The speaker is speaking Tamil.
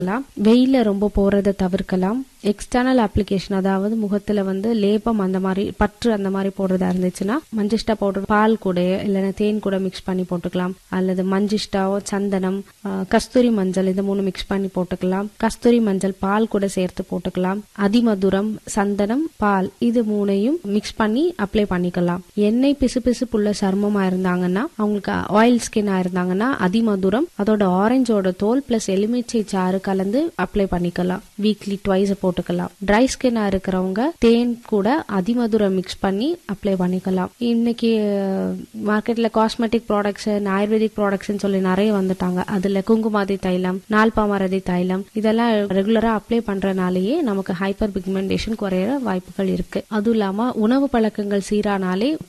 பண்ணலாம் வெயில ரொம்ப போறதை தவிர்க்கலாம் எக்ஸ்டர்னல் அப்ளிகேஷன் அதாவது முகத்துல வந்து லேபம் அந்த மாதிரி பற்று அந்த மாதிரி போடுறதா இருந்துச்சுன்னா மஞ்சிஷ்டா பவுடர் பால் கூட இல்லைன்னா தேன் கூட மிக்ஸ் பண்ணி போட்டுக்கலாம் அல்லது மஞ்சிஷ்டாவோ சந்தனம் ஆஹ், கஸ்தூரி மஞ்சள் இது மூணு மிக்ஸ் பண்ணி போட்டுக்கலாம் கஸ்தூரி மஞ்சள் பால் கூட சேர்த்து போட்டுக்கலாம் அதிமதுரம் சந்தனம் பால் இது மூணையும் மிக்ஸ் பண்ணி அப்ளை பண்ணிக்கலாம் எண்ணெய் பிசுபிசுப்புள்ள சருமமா இருந்தாங்கன்னா அவங்களுக்கு ஆயில் ஸ்கின்னா இருந்தாங்கன்னா அதிமதுரம் அதோட ஆரஞ்சோட தோல் பிளஸ் எலுமிச்சை சாறு கலந்து அப்ளை பண்ணிக்கலாம் வீக்லி ட்வைஸ் போட்டுக்கலாம் ட்ரை ஸ்கின்னா இருக்கிறவங்க தேன் கூட அதிமதுரம் மிக்ஸ் பண்ணி அப்ளை பண்ணிக்கலாம் இன்னைக்கு மார்க்கெட்ல காஸ்மெட்டிக் ப்ராடக்ட்ஸ் ஆயுர்வேதிக் ப்ராடக்ட்ஸ் சொல்லி நிறைய வந்துட்டாங்க அதுல குங்குமாதி தைலம் நால்பாமரதி தைலம் இதெல்லாம் ரெகுலரா அப்ளை பண்றனாலேயே நமக்கு ஹைப்பர் பிக்மெண்டேஷன் குறைய வாய்ப்புகள் இருக்கு அதுவும் இல்லாம உணவு பழக்கங்கள் சீரானாலே